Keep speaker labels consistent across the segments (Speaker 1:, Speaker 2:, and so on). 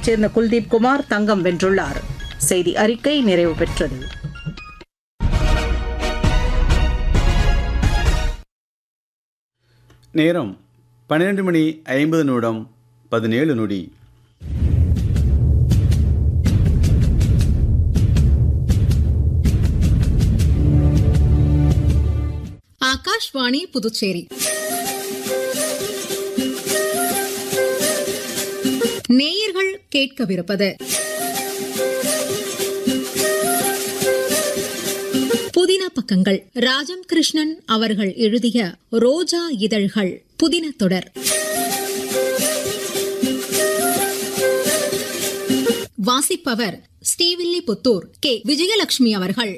Speaker 1: சேர்ந்த குல்தீப் குமார் தங்கம் வென்றுள்ளார் செய்தி அறிக்கை நிறைவு பெற்றது
Speaker 2: நேரம் பன்னிரண்டு மணி ஐம்பது நிமிடம் பதினேழு நொடி
Speaker 3: ஆகாஷ்வாணி புதுச்சேரி நேயர்கள் கேட்கவிருப்பது புதின பக்கங்கள் ராஜம் கிருஷ்ணன் அவர்கள் எழுதிய ரோஜா இதழ்கள் புதின தொடர் வாசிப்பவர் ஸ்ரீவில்லிபுத்தூர் கே விஜயலட்சுமி அவர்கள்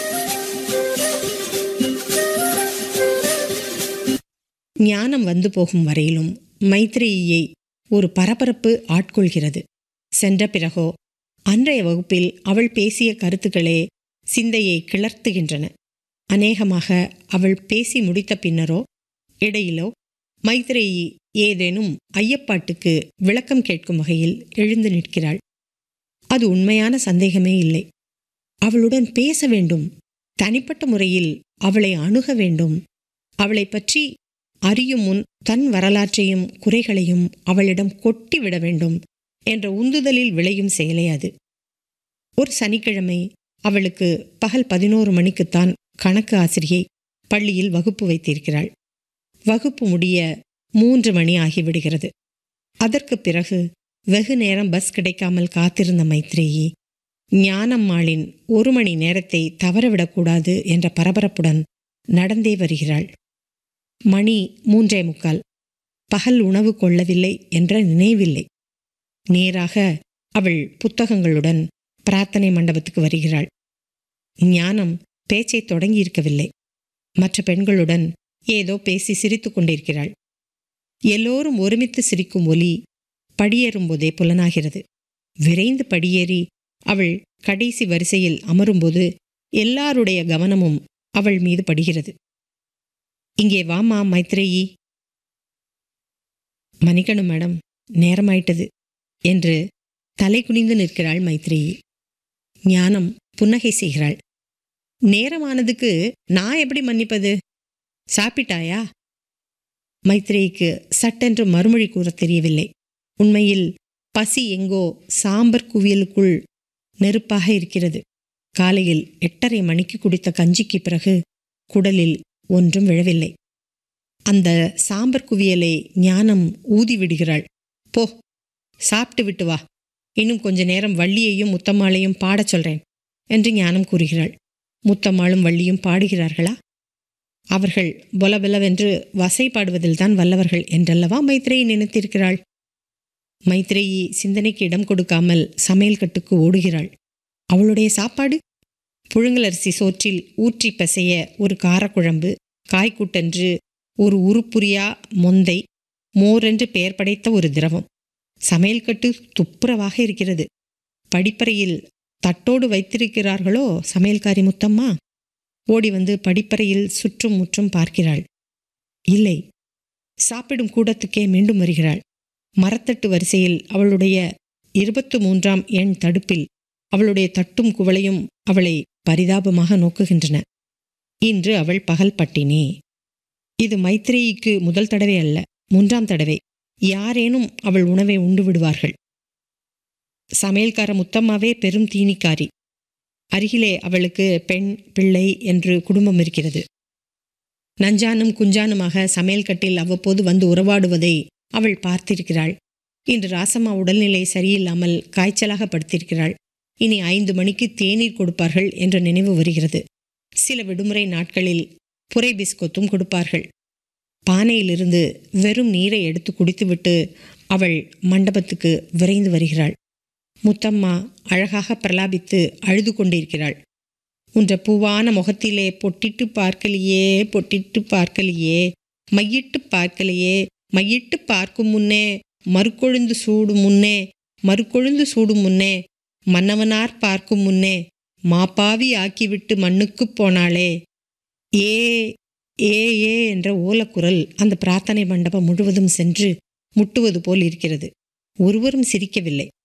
Speaker 4: ஞானம் வந்து போகும் வரையிலும் மைத்ரேயியை ஒரு பரபரப்பு ஆட்கொள்கிறது சென்ற பிறகோ அன்றைய வகுப்பில் அவள் பேசிய கருத்துக்களே சிந்தையை கிளர்த்துகின்றன அநேகமாக அவள் பேசி முடித்த பின்னரோ இடையிலோ மைத்ரேயி ஏதேனும் ஐயப்பாட்டுக்கு விளக்கம் கேட்கும் வகையில் எழுந்து நிற்கிறாள் அது உண்மையான சந்தேகமே இல்லை அவளுடன் பேச வேண்டும் தனிப்பட்ட முறையில் அவளை அணுக வேண்டும் அவளை பற்றி அறியும் முன் தன் வரலாற்றையும் குறைகளையும் அவளிடம் கொட்டிவிட வேண்டும் என்ற உந்துதலில் விளையும் செயலே அது ஒரு சனிக்கிழமை அவளுக்கு பகல் பதினோரு மணிக்குத்தான் கணக்கு ஆசிரியை பள்ளியில் வகுப்பு வைத்திருக்கிறாள் வகுப்பு முடிய மூன்று மணி ஆகிவிடுகிறது அதற்கு பிறகு வெகு நேரம் பஸ் கிடைக்காமல் காத்திருந்த மைத்ரேயி ஞானம்மாளின் ஒரு மணி நேரத்தை தவறவிடக்கூடாது என்ற பரபரப்புடன் நடந்தே வருகிறாள் மணி மூன்றே முக்கால் பகல் உணவு கொள்ளவில்லை என்ற நினைவில்லை நேராக அவள் புத்தகங்களுடன் பிரார்த்தனை மண்டபத்துக்கு வருகிறாள் ஞானம் பேச்சை தொடங்கியிருக்கவில்லை மற்ற பெண்களுடன் ஏதோ பேசி சிரித்துக் கொண்டிருக்கிறாள் எல்லோரும் ஒருமித்து சிரிக்கும் ஒலி படியேறும்போதே புலனாகிறது விரைந்து படியேறி அவள் கடைசி வரிசையில் அமரும்போது எல்லாருடைய கவனமும் அவள் மீது படுகிறது இங்கே வாமா மைத்ரேயி மன்னிக்கணும் மேடம் நேரமாயிட்டது என்று தலை குனிந்து நிற்கிறாள் மைத்ரேயி ஞானம் புன்னகை செய்கிறாள் நேரமானதுக்கு நான் எப்படி மன்னிப்பது சாப்பிட்டாயா மைத்ரேயிக்கு சட்டென்று மறுமொழி கூற தெரியவில்லை உண்மையில் பசி எங்கோ சாம்பர் குவியலுக்குள் நெருப்பாக இருக்கிறது காலையில் எட்டரை மணிக்கு குடித்த கஞ்சிக்கு பிறகு குடலில் ஒன்றும் விழவில்லை அந்த சாம்பர் குவியலை ஞானம் ஊதி விடுகிறாள் போ சாப்பிட்டு விட்டு வா இன்னும் கொஞ்ச நேரம் வள்ளியையும் முத்தம்மாளையும் பாடச் சொல்றேன் என்று ஞானம் கூறுகிறாள் முத்தம்மாளும் வள்ளியும் பாடுகிறார்களா அவர்கள் பொலபெலவென்று வசை பாடுவதில்தான் வல்லவர்கள் என்றல்லவா மைத்ரேயி நினைத்திருக்கிறாள் மைத்ரேயி சிந்தனைக்கு இடம் கொடுக்காமல் சமையல் கட்டுக்கு ஓடுகிறாள் அவளுடைய சாப்பாடு புழுங்கலரிசி சோற்றில் ஊற்றி பசைய ஒரு காரக்குழம்பு காய்க்கூட்டென்று ஒரு உருப்புரியா மொந்தை மோரென்று பெயர் படைத்த ஒரு திரவம் சமையல் கட்டு துப்புரவாக இருக்கிறது படிப்பறையில் தட்டோடு வைத்திருக்கிறார்களோ சமையல்காரி முத்தம்மா ஓடி வந்து படிப்பறையில் சுற்றும் முற்றும் பார்க்கிறாள் இல்லை சாப்பிடும் கூடத்துக்கே மீண்டும் வருகிறாள் மரத்தட்டு வரிசையில் அவளுடைய இருபத்து மூன்றாம் எண் தடுப்பில் அவளுடைய தட்டும் குவளையும் அவளை பரிதாபமாக நோக்குகின்றன இன்று அவள் பகல் பட்டினி இது மைத்ரேயிக்கு முதல் தடவை அல்ல மூன்றாம் தடவை யாரேனும் அவள் உணவை உண்டு விடுவார்கள் சமையல்கார முத்தம்மாவே பெரும் தீனிக்காரி அருகிலே அவளுக்கு பெண் பிள்ளை என்று குடும்பம் இருக்கிறது நஞ்சானும் குஞ்சானுமாக சமையல் கட்டில் அவ்வப்போது வந்து உறவாடுவதை அவள் பார்த்திருக்கிறாள் இன்று ராசம்மா உடல்நிலை சரியில்லாமல் காய்ச்சலாக படுத்திருக்கிறாள் இனி ஐந்து மணிக்கு தேநீர் கொடுப்பார்கள் என்ற நினைவு வருகிறது சில விடுமுறை நாட்களில் புரை பிஸ்கொத்தும் கொடுப்பார்கள் பானையிலிருந்து வெறும் நீரை எடுத்து குடித்துவிட்டு அவள் மண்டபத்துக்கு விரைந்து வருகிறாள் முத்தம்மா அழகாக பிரலாபித்து அழுது கொண்டிருக்கிறாள் உன்ற பூவான முகத்திலே பொட்டிட்டு பார்க்கலையே பொட்டிட்டு பார்க்கலையே மையிட்டு பார்க்கலையே மையிட்டு பார்க்கும் முன்னே மறுக்கொழுந்து சூடும் முன்னே மறுக்கொழுந்து சூடும் முன்னே மன்னவனார் பார்க்கும் முன்னே மாப்பாவி ஆக்கிவிட்டு மண்ணுக்குப் போனாளே ஏ ஏ ஏ என்ற ஓலக்குரல் அந்த பிரார்த்தனை மண்டபம் முழுவதும் சென்று முட்டுவது போல் இருக்கிறது ஒருவரும் சிரிக்கவில்லை